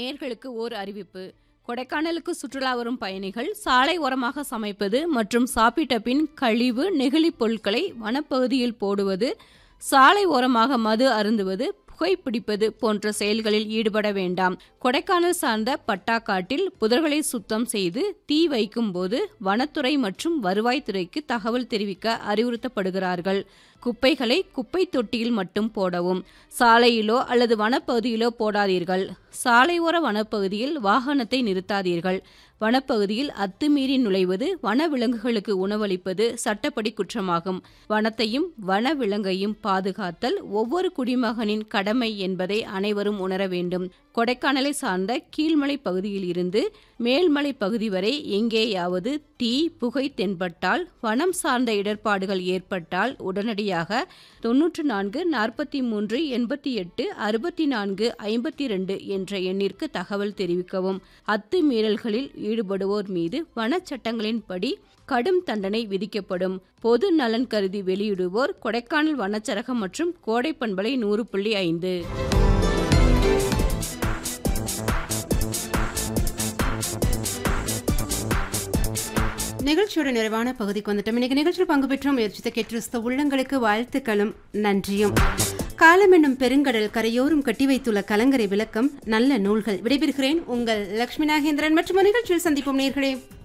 நேயர்களுக்கு ஓர் அறிவிப்பு கொடைக்கானலுக்கு சுற்றுலா வரும் பயணிகள் சாலை ஓரமாக சமைப்பது மற்றும் சாப்பிட்ட பின் கழிவு நெகிழிப் பொருட்களை வனப்பகுதியில் போடுவது சாலை ஓரமாக மது அருந்துவது புகைப்பிடிப்பது போன்ற செயல்களில் ஈடுபட வேண்டாம் கொடைக்கானல் சார்ந்த பட்டாக்காட்டில் புதர்களை சுத்தம் செய்து தீ வைக்கும் போது வனத்துறை மற்றும் வருவாய்த்துறைக்கு தகவல் தெரிவிக்க அறிவுறுத்தப்படுகிறார்கள் குப்பைகளை குப்பை தொட்டியில் மட்டும் போடவும் சாலையிலோ அல்லது வனப்பகுதியிலோ போடாதீர்கள் சாலையோர வனப்பகுதியில் வாகனத்தை நிறுத்தாதீர்கள் வனப்பகுதியில் அத்துமீறி நுழைவது வனவிலங்குகளுக்கு உணவளிப்பது சட்டப்படி குற்றமாகும் வனத்தையும் வனவிலங்கையும் பாதுகாத்தல் ஒவ்வொரு குடிமகனின் கடமை என்பதை அனைவரும் உணர வேண்டும் கொடைக்கானலை சார்ந்த கீழ்மலை பகுதியில் இருந்து மேல்மலை பகுதி வரை எங்கேயாவது தீ புகை தென்பட்டால் வனம் சார்ந்த இடர்பாடுகள் ஏற்பட்டால் உடனடியாக தொன்னூற்று நான்கு நாற்பத்தி மூன்று எண்பத்தி எட்டு அறுபத்தி நான்கு ஐம்பத்தி ரெண்டு என்ற எண்ணிற்கு தகவல் தெரிவிக்கவும் அத்துமீறல்களில் ஈடுபடுவோர் மீது வனச்சட்டங்களின்படி கடும் தண்டனை விதிக்கப்படும் பொது நலன் கருதி வெளியிடுவோர் கொடைக்கானல் வனச்சரகம் மற்றும் கோடை பண்பலை நூறு புள்ளி ஐந்து நிகழ்ச்சியோட நிறைவான பகுதிக்கு வந்துட்டோம் இன்னைக்கு நிகழ்ச்சியில் பங்கு பெற்ற முயற்சித்த கெட்டிருஸ்த உள்ளங்களுக்கு வாழ்த்துக்களும் நன்றியும் காலம் என்னும் பெருங்கடல் கரையோரும் கட்டி வைத்துள்ள கலங்கரை விளக்கம் நல்ல நூல்கள் விடைபெறுகிறேன் உங்கள் லட்சுமி நாகேந்திரன் மற்றும் ஒரு நிகழ்ச்சியில் சந்திப்போம் நேர்களே